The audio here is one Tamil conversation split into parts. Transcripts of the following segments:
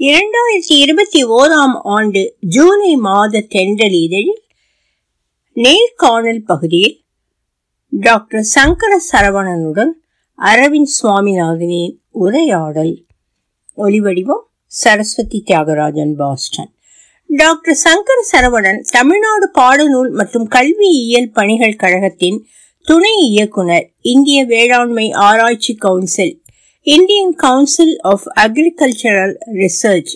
இரண்டாயிரத்தி இருபத்தி ஓராம் ஆண்டு ஜூலை மாத தென்றல் இதழில் நேர்காணல் பகுதியில் டாக்டர் சங்கர சரவணனுடன் அரவிந்த் சுவாமிநாதனின் உரையாடல் ஒலிவடிவம் சரஸ்வதி தியாகராஜன் பாஸ்டன் டாக்டர் சங்கர சரவணன் தமிழ்நாடு பாடநூல் மற்றும் கல்வியியல் பணிகள் கழகத்தின் துணை இயக்குனர் இந்திய வேளாண்மை ஆராய்ச்சி council Indian council of agricultural research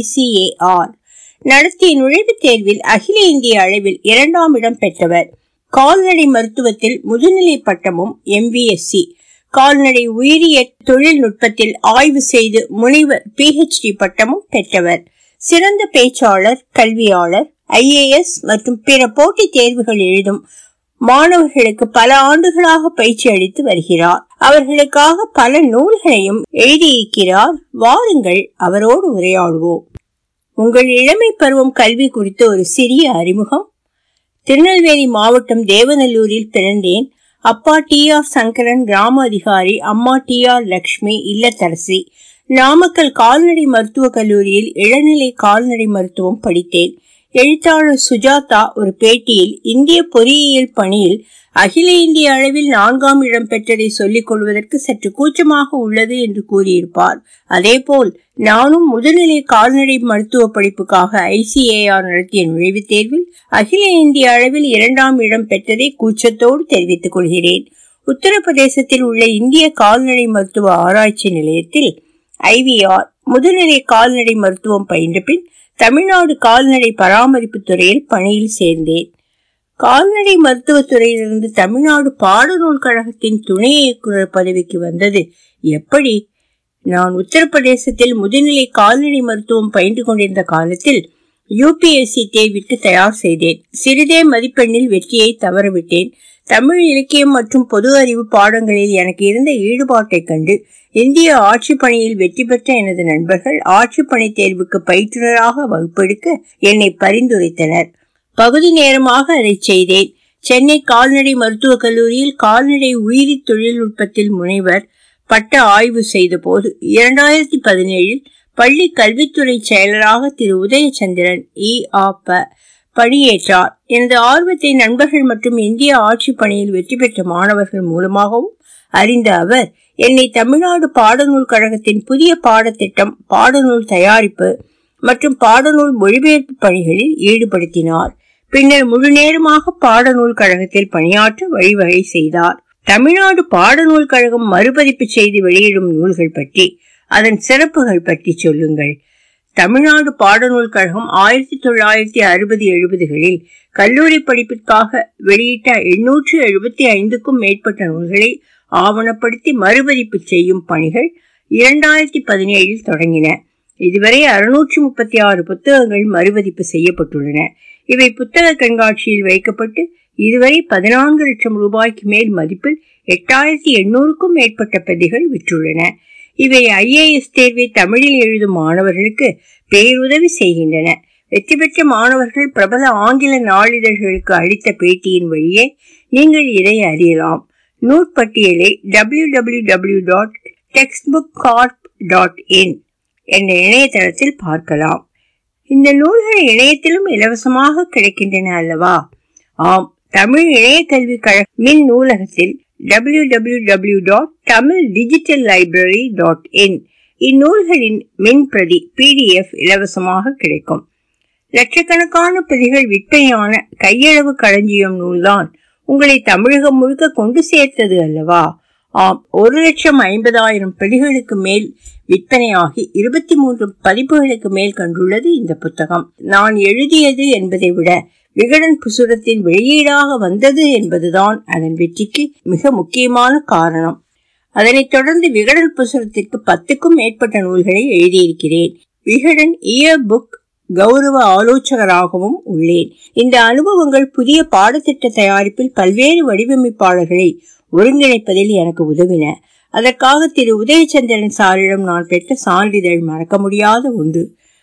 ICAR நடத்திய நுழைவுத் தேர்வில் அகில இந்திய அளவில் இரண்டாம் இடம் பெற்றவர் கால்நடை மருத்துவத்தில் முதுநிலை பட்டமும் எம்பிஎஸ்சி கால்நடை உயிரிய தொழில்நுட்பத்தில் ஆய்வு செய்து முனைவர் பிஹெச்டி பட்டமும் பெற்றவர் சிறந்த பேச்சாளர் கல்வியாளர் ஐஏஎஸ் மற்றும் பிற போட்டித் தேர்வுகள் எழுதும் மாணவர்களுக்கு பல ஆண்டுகளாக பயிற்சி அளித்து வருகிறார் அவர்களுக்காக பல நூல்களையும் எழுதியிருக்கிறார் வாருங்கள் அவரோடு உரையாடுவோம் உங்கள் இளமை பருவம் கல்வி குறித்த ஒரு சிறிய அறிமுகம் திருநெல்வேலி மாவட்டம் தேவநல்லூரில் பிறந்தேன் அப்பா டி ஆர் சங்கரன் கிராம அதிகாரி அம்மா டி ஆர் லக்ஷ்மி இல்லத்தரசி நாமக்கல் கால்நடை மருத்துவக் கல்லூரியில் இளநிலை கால்நடை மருத்துவம் படித்தேன் எழுத்தாளர் சுஜாதா ஒரு பேட்டியில் இந்திய பொறியியல் பணியில் அகில இந்திய அளவில் நான்காம் இடம் பெற்றதை சொல்லிக் கொள்வதற்கு சற்று கூச்சமாக உள்ளது என்று கூறியிருப்பார் அதேபோல் நானும் முதுநிலை கால்நடை மருத்துவ படிப்புக்காக ஐசிஏஆர் நடத்திய நுழைவுத் தேர்வில் அகில இந்திய அளவில் இரண்டாம் இடம் பெற்றதை கூச்சத்தோடு தெரிவித்துக் கொள்கிறேன் உத்தரப்பிரதேசத்தில் உள்ள இந்திய கால்நடை மருத்துவ ஆராய்ச்சி நிலையத்தில் ஐவிஆர் முதுநிலை கால்நடை மருத்துவம் பயின்ற பின் தமிழ்நாடு கால்நடை பராமரிப்பு துறையில் பணியில் சேர்ந்தேன் கால்நடை மருத்துவத்துறையிலிருந்து தமிழ்நாடு பாடநூல் கழகத்தின் துணை இயக்குனர் பதவிக்கு வந்தது எப்படி நான் உத்தரப்பிரதேசத்தில் முதுநிலை கால்நடை மருத்துவம் பயின்று கொண்டிருந்த காலத்தில் யூபிஎஸ்சி தேர்விற்கு தயார் செய்தேன் சிறிதே மதிப்பெண்ணில் வெற்றியை தவறவிட்டேன் தமிழ் இலக்கியம் மற்றும் பொது அறிவு பாடங்களில் எனக்கு இருந்த ஈடுபாட்டைக் கண்டு இந்திய ஆட்சி பணியில் வெற்றி பெற்ற எனது நண்பர்கள் ஆட்சி பணி தேர்வுக்கு பயிற்றுனராக வகுப்பெடுக்க என்னை பரிந்துரைத்தனர் பகுதி நேரமாக அதை செய்தேன் சென்னை கால்நடை மருத்துவக் கல்லூரியில் கால்நடை உயிரி தொழில்நுட்பத்தில் முனைவர் பட்ட ஆய்வு செய்த போது இரண்டாயிரத்தி பதினேழில் பள்ளி கல்வித்துறை செயலராக திரு உதயச்சந்திரன் இ ஆப்ப பணியேற்றார் எனது ஆர்வத்தை நண்பர்கள் மற்றும் இந்திய ஆட்சி பணியில் வெற்றி பெற்ற மாணவர்கள் மூலமாகவும் அறிந்த அவர் என்னை தமிழ்நாடு பாடநூல் கழகத்தின் புதிய பாடத்திட்டம் பாடநூல் தயாரிப்பு மற்றும் பாடநூல் மொழிபெயர்ப்பு பணிகளில் ஈடுபடுத்தினார் பின்னர் முழு நேரமாக பாடநூல் கழகத்தில் பணியாற்ற வழிவகை செய்தார் தமிழ்நாடு பாடநூல் கழகம் மறுபதிப்பு செய்து வெளியிடும் நூல்கள் பற்றி அதன் சிறப்புகள் பற்றி சொல்லுங்கள் தமிழ்நாடு பாடநூல் கழகம் ஆயிரத்தி தொள்ளாயிரத்தி அறுபது எழுபதுகளில் கல்லூரி படிப்பிற்காக வெளியிட்ட எண்ணூற்று எழுபத்தி ஐந்துக்கும் மேற்பட்ட நூல்களை ஆவணப்படுத்தி மறுபதிப்பு செய்யும் பணிகள் இரண்டாயிரத்தி பதினேழில் தொடங்கின இதுவரை அறுநூற்றி முப்பத்தி ஆறு புத்தகங்கள் மறுபதிப்பு செய்யப்பட்டுள்ளன இவை புத்தக கண்காட்சியில் வைக்கப்பட்டு இதுவரை பதினான்கு லட்சம் ரூபாய்க்கு மேல் மதிப்பில் எட்டாயிரத்தி எண்ணூறுக்கும் மேற்பட்ட பிரதிகள் விற்றுள்ளன இவை ஐஏஎஸ் தேர்வை தமிழில் எழுதும் மாணவர்களுக்கு பேருதவி செய்கின்றன வெற்றி பெற்ற மாணவர்கள் பிரபல ஆங்கில நாளிதழ்களுக்கு அளித்த பேட்டியின் வழியே நீங்கள் இதை அறியலாம் நூற்பட்டியலை W W W dot textbook corp dot in என்ற இணையதளத்தில் பார்க்கலாம் இந்த நூல்கள் இணையத்திலும் இலவசமாக கிடைக்கின்றன அல்லவா ஆம் தமிழ் இணைய கல்வி கழக மின் நூலகத்தில் W W W dot Tamil digital library dot in இந்நூல்களின் மின் பிரதி பிடிஎஃப் இலவசமாக கிடைக்கும் லட்சக்கணக்கான பிரதிகள் விற்பனையான கையளவு களஞ்சியம் நூல்தான் உங்களை தமிழகம் முழுக்க கொண்டு சேர்த்தது அல்லவா ஆம் ஒரு லட்சம் ஐம்பதாயிரம் பிரதிகளுக்கு மேல் விற்பனையாகி இருபத்தி மூன்று பதிப்புகளுக்கு மேல் கண்டுள்ளது இந்த புத்தகம் நான் எழுதியது என்பதை விட விகடன் புசுரத்தின் வெளியீடாக வந்தது என்பதுதான் அதன் வெற்றிக்கு மிக முக்கியமான காரணம் அதனைத் தொடர்ந்து விகடன் புசுரத்திற்கு பத்துக்கும் மேற்பட்ட நூல்களை எழுதியிருக்கிறேன் விகடன் இயர் புக் கௌரவ ஆலோசகராகவும் உள்ளேன் இந்த அனுபவங்கள் புதிய பாடத்திட்ட தயாரிப்பில் பல்வேறு வடிவமைப்பாளர்களை ஒருங்கிணைப்பதில் எனக்கு உதவின அதற்காக திரு உதயச்சந்திரன் சாரிடம் நான் பெற்ற சான்றிதழ் மறக்க முடியாத ஒன்று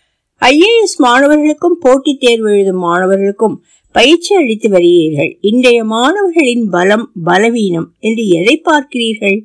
ஐஏஎஸ் மாணவர்களுக்கும் போட்டித் தேர்வு எழுதும் மாணவர்களுக்கும் பயிற்சி அளித்து வருகிறீர்கள் இன்றைய மாணவர்களின் பலம் பலவீனம் என்று எதை பார்க்கிறீர்கள்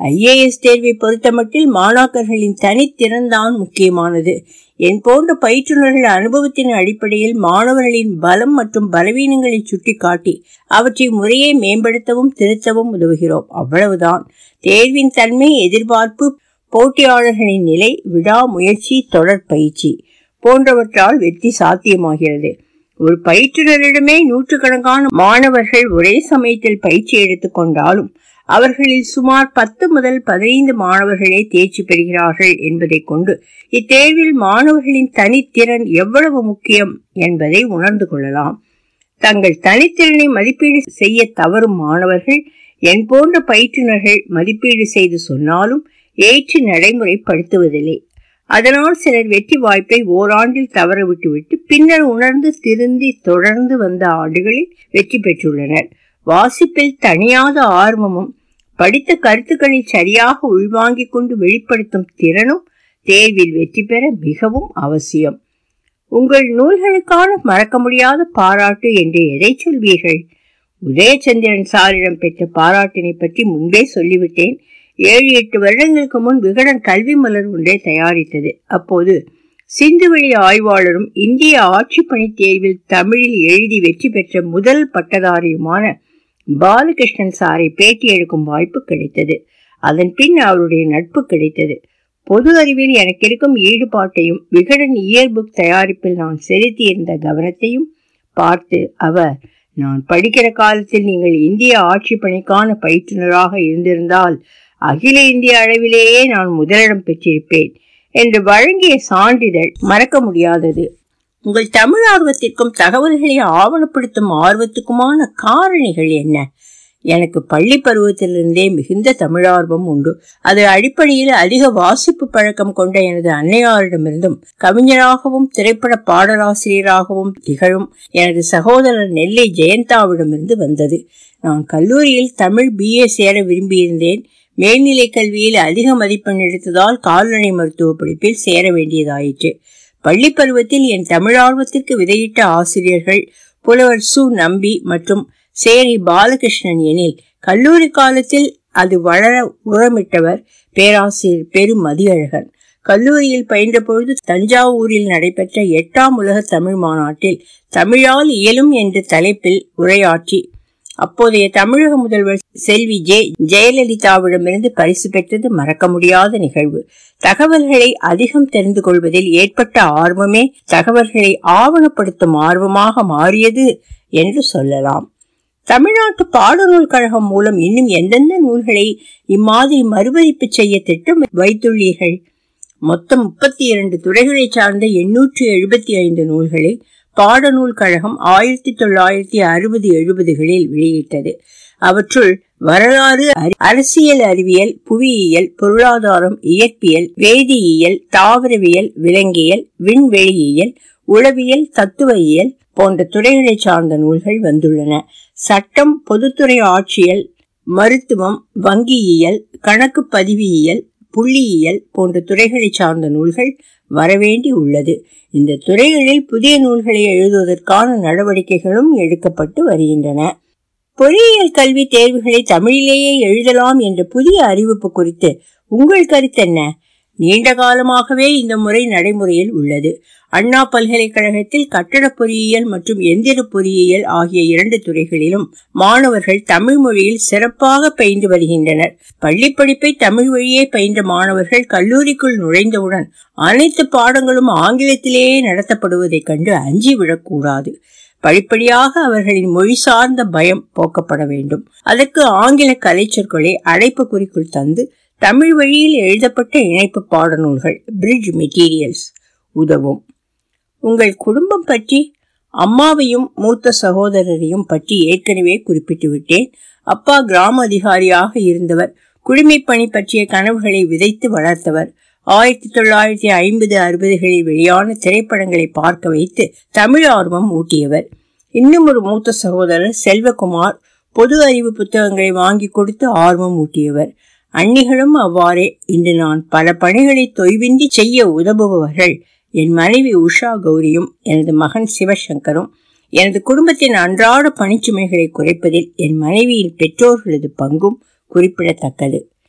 ஐஏஎஸ் தேர்வை பொறுத்தமட்டில் மாணாக்கர்களின் தனித்திறன்தான் முக்கியமானது என் போன்ற பயிற்றுநர்கள் அனுபவத்தின் அடிப்படையில் மாணவர்களின் பலம் மற்றும் பலவீனங்களை சுட்டிக்காட்டி அவற்றை முறையே மேம்படுத்தவும் திருத்தவும் உதவுகிறோம் அவ்வளவுதான் தேர்வின் தன்மை எதிர்பார்ப்பு போட்டியாளர்களின் நிலை விடாமுயற்சி தொடர் பயிற்சி போன்றவற்றால் வெற்றி சாத்தியமாகிறது ஒரு பயிற்றுனரிடமே நூற்றுக்கணக்கான மாணவர்கள் ஒரே சமயத்தில் பயிற்சி எடுத்துக் கொண்டாலும் அவர்களில் சுமார் பத்து முதல் பதினைந்து மாணவர்களே தேர்ச்சி பெறுகிறார்கள் என்பதை கொண்டு இத்தேர்வில் மாணவர்களின் தனித்திறன் எவ்வளவு முக்கியம் என்பதை உணர்ந்து கொள்ளலாம் தங்கள் தனித்திறனை மதிப்பீடு செய்ய தவறும் மாணவர்கள் என் போன்ற பயிற்றுனர்கள் மதிப்பீடு செய்து சொன்னாலும் ஏற்று நடைமுறைப்படுத்துவதில்லை அதனால் சிலர் வெற்றி வாய்ப்பை ஓராண்டில் தவற விட்டுவிட்டு பின்னர் உணர்ந்து திருந்தி தொடர்ந்து வந்த ஆண்டுகளில் வெற்றி பெற்றுள்ளனர் வாசிப்பில் தனியாத ஆர்வமும் படித்த கருத்துக்களை சரியாக உள்வாங்கிக் கொண்டு வெளிப்படுத்தும் திறனும் தேர்வில் வெற்றி பெற மிகவும் அவசியம் உங்கள் நூல்களுக்கான மறக்க முடியாத பாராட்டு என்று எதை சொல்வீர்கள் உதயச்சந்திரன் சாரிடம் பெற்ற பாராட்டினை பற்றி முன்பே சொல்லிவிட்டேன் ஏழு எட்டு வருடங்களுக்கு முன் விகடன் கல்வி மலர் ஒன்றை தயாரித்தது அப்போது சிந்துவெளி ஆய்வாளரும் இந்திய ஆட்சிப்பணி தேர்வில் தமிழில் எழுதி வெற்றி பெற்ற முதல் பட்டதாரியுமான பாலகிருஷ்ணன் சாரை பேட்டி எடுக்கும் வாய்ப்பு கிடைத்தது அதன் பின் அவருடைய நட்பு கிடைத்தது பொது அறிவில் எனக்கு இருக்கும் ஈடுபாட்டையும் விகடன் இயர் புக் தயாரிப்பில் நான் செலுத்தியிருந்த கவனத்தையும் பார்த்து அவர் நான் படிக்கிற காலத்தில் நீங்கள் இந்திய ஆட்சி பணிக்கான பயிற்றுனராக இருந்திருந்தால் அகில இந்திய அளவிலேயே நான் முதலிடம் பெற்றிருப்பேன் என்று வழங்கிய சான்றிதழ் மறக்க முடியாதது உங்கள் தமிழ் ஆர்வத்திற்கும் தகவல்களை ஆவணப்படுத்தும் ஆர்வத்துக்குமான காரணிகள் என்ன எனக்கு பள்ளி பருவத்திலிருந்தே மிகுந்த தமிழார்வம் உண்டு அது அடிப்படையில் அதிக வாசிப்பு பழக்கம் கொண்ட எனது அன்னையாரிடமிருந்தும் கவிஞராகவும் திரைப்பட பாடலாசிரியராகவும் திகழும் எனது சகோதரர் நெல்லை ஜெயந்தாவிடமிருந்து வந்தது நான் கல்லூரியில் தமிழ் பிஏ சேர விரும்பியிருந்தேன் மேல்நிலை கல்வியில் அதிக மதிப்பெண் எடுத்ததால் கால்நடை மருத்துவ படிப்பில் சேர வேண்டியதாயிற்று பள்ளி பருவத்தில் என் தமிழார்வத்திற்கு விதையிட்ட ஆசிரியர்கள் புலவர் சு நம்பி மற்றும் சேரி பாலகிருஷ்ணன் எனில் கல்லூரி காலத்தில் அது வளர உரமிட்டவர் பேராசிரியர் பெரு மதியழகன் கல்லூரியில் பயின்ற பொழுது தஞ்சாவூரில் நடைபெற்ற எட்டாம் உலக தமிழ் மாநாட்டில் தமிழால் இயலும் என்ற தலைப்பில் உரையாற்றி அப்போதைய தமிழக முதல்வர் செல்வி ஜே ஜெயலலிதாவிடமிருந்து பரிசு பெற்றது மறக்க முடியாத நிகழ்வு தகவல்களை அதிகம் தெரிந்து கொள்வதில் ஏற்பட்ட ஆர்வமே தகவல்களை ஆவணப்படுத்தும் ஆர்வமாக மாறியது என்று சொல்லலாம் தமிழ்நாட்டு பாடநூல் கழகம் மூலம் இன்னும் எந்தெந்த நூல்களை இம்மாதிரி மறுபதிப்பு செய்ய திட்டம் வைத்துள்ளீர்கள் மொத்தம் முப்பத்தி இரண்டு துறைகளை சார்ந்த எண்ணூற்று எழுபத்தி ஐந்து நூல்களை பாடநூல் கழகம் ஆயிரத்தி தொள்ளாயிரத்தி அறுபது எழுபதுகளில் வெளியிட்டது அவற்றுள் வரலாறு அரசியல் அறிவியல் புவியியல் பொருளாதாரம் இயற்பியல் வேதியியல் தாவரவியல் விலங்கியல் விண்வெளியியல் உளவியல் தத்துவயியல் போன்ற துறைகளை சார்ந்த நூல்கள் வந்துள்ளன சட்டம் பொதுத்துறை ஆட்சியல் மருத்துவம் வங்கியியல் கணக்கு பதிவியல் புள்ளியியல் போன்ற துறைகளை சார்ந்த நூல்கள் வரவேண்டி உள்ளது இந்த துறைகளில் புதிய நூல்களை எழுதுவதற்கான நடவடிக்கைகளும் எடுக்கப்பட்டு வருகின்றன பொறியியல் கல்வி தேர்வுகளை தமிழிலேயே எழுதலாம் என்ற புதிய அறிவிப்பு குறித்து உங்கள் கருத்து என்ன நீண்ட காலமாகவே இந்த முறை நடைமுறையில் உள்ளது அண்ணா பல்கலைக்கழகத்தில் கட்டட பொறியியல் மற்றும் எந்திர பொறியியல் ஆகிய இரண்டு துறைகளிலும் மாணவர்கள் தமிழ் மொழியில் சிறப்பாக பயின்று வருகின்றனர் பள்ளி படிப்பை தமிழ் வழியே பயின்ற மாணவர்கள் கல்லூரிக்குள் நுழைந்தவுடன் அனைத்து பாடங்களும் ஆங்கிலத்திலேயே நடத்தப்படுவதைக் கண்டு அஞ்சி விடக்கூடாது படிப்படியாக அவர்களின் மொழி சார்ந்த பயம் போக்கப்பட வேண்டும் அதற்கு ஆங்கில கலைச்சொற்களை அடைப்பு குறிக்குள் தந்து தமிழ் வழியில் எழுதப்பட்ட இணைப்பு பாடநூல்கள் பிரிட்ஜ் மெட்டீரியல்ஸ் உதவும் உங்கள் குடும்பம் பற்றி அம்மாவையும் மூத்த சகோதரரையும் பற்றி ஏற்கனவே குறிப்பிட்டு விட்டேன் அப்பா கிராம அதிகாரியாக இருந்தவர் குடிமைப் பணி பற்றிய கனவுகளை விதைத்து வளர்த்தவர் ஆயிரத்தி தொள்ளாயிரத்தி ஐம்பது அறுபதுகளில் வெளியான திரைப்படங்களை பார்க்க வைத்து தமிழ் ஆர்வம் ஊட்டியவர் இன்னும் ஒரு மூத்த சகோதரர் செல்வகுமார் பொது அறிவு புத்தகங்களை வாங்கி கொடுத்து ஆர்வம் ஊட்டியவர் அன்னிகளும் அவ்வாறே இன்று நான் பல பணிகளை தொய்வின்றி செய்ய உதவுபவர்கள் என் மனைவி உஷா கௌரியும் எனது மகன் சிவசங்கரும் எனது குடும்பத்தின் அன்றாட பணிச்சுமைகளை குறைப்பதில் என் மனைவியின் பெற்றோர்களது பங்கும் குறிப்பிடத்தக்கது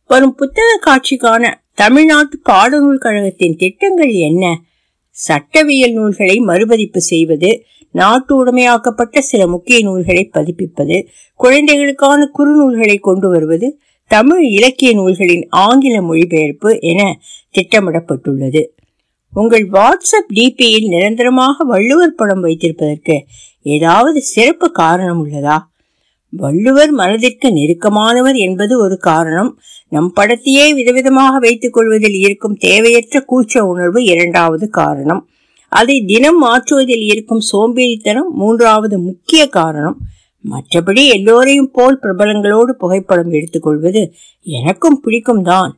வரும் புத்தக காட்சிக்கான தமிழ்நாட்டு பாடநூல் கழகத்தின் திட்டங்கள் என்ன சட்டவியல் நூல்களை மறுபதிப்பு செய்வது நாட்டு உடைமையாக்கப்பட்ட சில முக்கிய நூல்களை பதிப்பிப்பது குழந்தைகளுக்கான குறுநூல்களை கொண்டு வருவது தமிழ் இலக்கிய நூல்களின் ஆங்கில மொழிபெயர்ப்பு என திட்டமிடப்பட்டுள்ளது உங்கள் வாட்ஸ்அப் டிபியில் நிரந்தரமாக வள்ளுவர் படம் வைத்திருப்பதற்கு ஏதாவது சிறப்பு காரணம் உள்ளதா வள்ளுவர் மனதிற்கு நெருக்கமானவர் என்பது ஒரு காரணம் நம் படத்தையே விதவிதமாக வைத்துக் கொள்வதில் இருக்கும் தேவையற்ற கூச்ச உணர்வு இரண்டாவது காரணம் அதை தினம் மாற்றுவதில் இருக்கும் சோம்பேறித்தனம் மூன்றாவது முக்கிய காரணம் மற்றபடி எல்லோரையும் போல் பிரபலங்களோடு புகைப்படம் எடுத்துக்கொள்வது எனக்கும் பிடிக்கும் தான்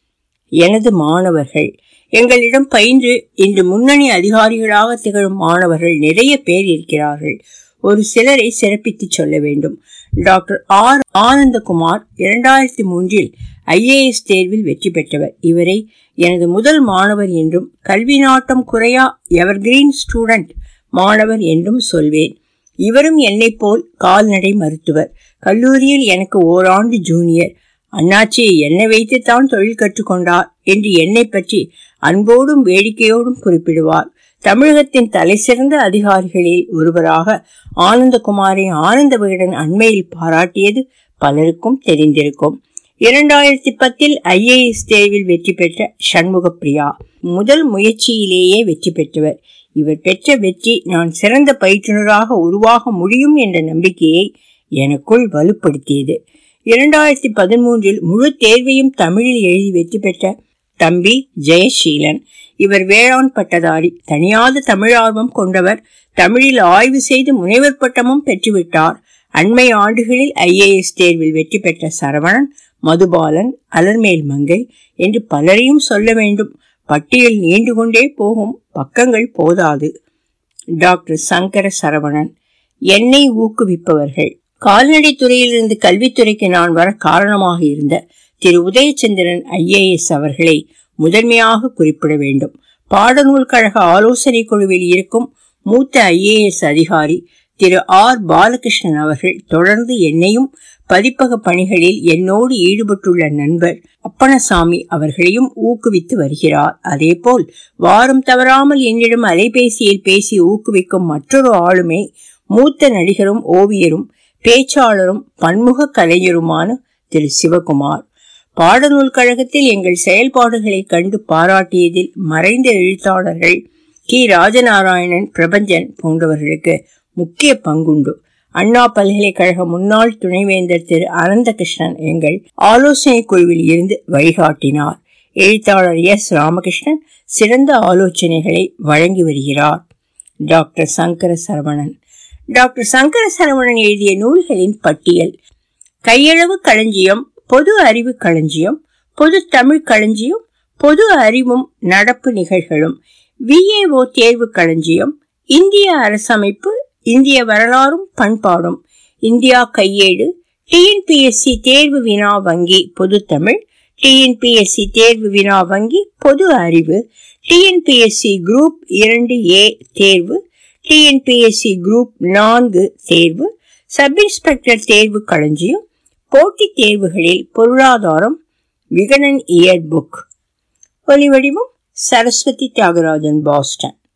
எனது மாணவர்கள் எங்களிடம் பயின்று இன்று முன்னணி அதிகாரிகளாக திகழும் மாணவர்கள் நிறைய பேர் இருக்கிறார்கள் ஒரு சிலரை சிறப்பித்து சொல்ல வேண்டும் டாக்டர் ஆர் ஆனந்தகுமார் இரண்டாயிரத்தி மூன்றில் ஐஏஎஸ் தேர்வில் வெற்றி பெற்றவர் இவரை எனது முதல் மாணவர் என்றும் கல்வி நாட்டம் குறையா எவர்கிரீன் ஸ்டூடெண்ட் மாணவர் என்றும் சொல்வேன் இவரும் என்னை போல் கால்நடை மருத்துவர் கல்லூரியில் எனக்கு ஓராண்டு ஜூனியர் அண்ணாச்சி என்னை வைத்துத்தான் தொழில் கற்றுக்கொண்டார் என்று என்னை பற்றி அன்போடும் வேடிக்கையோடும் குறிப்பிடுவார் தமிழகத்தின் தலை சிறந்த அதிகாரிகளில் ஒருவராக ஆனந்தகுமாரை ஆனந்த விகடன் அண்மையில் பாராட்டியது பலருக்கும் தெரிந்திருக்கும் இரண்டாயிரத்தி பத்தில் ஐஏஎஸ் தேர்வில் வெற்றி பெற்ற சண்முக பிரியா முதல் முயற்சியிலேயே வெற்றி பெற்றவர் இவர் பெற்ற வெற்றி நான் சிறந்த பயிற்றுனராக உருவாக முடியும் என்ற நம்பிக்கையை எனக்குள் வலுப்படுத்தியது இரண்டாயிரத்தி பதிமூன்றில் முழு தேர்வையும் தமிழில் எழுதி வெற்றி பெற்ற தம்பி ஜெயசீலன் இவர் வேளாண் பட்டதாரி தனியாத தமிழ் ஆர்வம் கொண்டவர் தமிழில் ஆய்வு செய்து முனைவர் பட்டமும் பெற்றுவிட்டார் அண்மை ஆண்டுகளில் ஐஏஎஸ் தேர்வில் வெற்றி பெற்ற சரவணன் மதுபாலன் அலர்மேல் மங்கை என்று பலரையும் சொல்ல வேண்டும் பட்டியல் நீண்டு கொண்டே போகும் பக்கங்கள் போதாது டாக்டர் சங்கர சரவணன் என்னை ஊக்குவிப்பவர்கள் கால்நடை துறையிலிருந்து கல்வித்துறைக்கு நான் வர காரணமாக இருந்த திரு உதயச்சந்திரன் ஐஏஎஸ் அவர்களை முதன்மையாக குறிப்பிட வேண்டும் பாடநூல் கழக ஆலோசனை குழுவில் இருக்கும் மூத்த ஐஏஎஸ் அதிகாரி திரு ஆர் பாலகிருஷ்ணன் அவர்கள் தொடர்ந்து என்னையும் பதிப்பக பணிகளில் என்னோடு ஈடுபட்டுள்ள நண்பர் அப்பணசாமி அவர்களையும் ஊக்குவித்து வருகிறார் அதேபோல் வாரம் தவறாமல் என்னிடம் அலைபேசியில் பேசி ஊக்குவிக்கும் மற்றொரு ஆளுமை மூத்த நடிகரும் ஓவியரும் பேச்சாளரும் பன்முக கலைஞருமான திரு சிவகுமார் பாடநூல் கழகத்தில் எங்கள் செயல்பாடுகளை கண்டு பாராட்டியதில் மறைந்த எழுத்தாளர்கள் கி ராஜநாராயணன் பிரபஞ்சன் போன்றவர்களுக்கு முக்கிய பங்குண்டு அண்ணா பல்கலைக்கழக முன்னாள் துணைவேந்தர் திரு அனந்தகிருஷ்ணன் எங்கள் ஆலோசனை குழுவில் இருந்து வழிகாட்டினார் எழுத்தாளர் எஸ் ராமகிருஷ்ணன் சிறந்த ஆலோசனைகளை வழங்கி வருகிறார் டாக்டர் சங்கர சரவணன் டாக்டர் சங்கர சரவணன் எழுதிய நூல்களின் பட்டியல் கையளவு களஞ்சியம் பொது அறிவு களஞ்சியம் பொது தமிழ் களஞ்சியம் பொது அறிவும் நடப்பு நிகழ்களும் விஏஓ தேர்வு களஞ்சியம் இந்திய அரசமைப்பு இந்திய வரலாறும் பண்பாடும் இந்தியா கையேடு டிஎன்பிஎஸ்சி தேர்வு வினா வங்கி பொது தமிழ் டிஎன்பிஎஸ்சி தேர்வு வினா வங்கி பொது அறிவு டிஎன்பிஎஸ்சி குரூப் இரண்டு ஏ தேர்வு டிஎன்பிஎஸ்சி குரூப் நான்கு தேர்வு சப் இன்ஸ்பெக்டர் தேர்வு களஞ்சியம் போட்டித் தேர்வுகளில் பொருளாதாரம் விகடன் இயர் புக் ஒலிவடிவம் சரஸ்வதி தியாகராஜன் பாஸ்டன்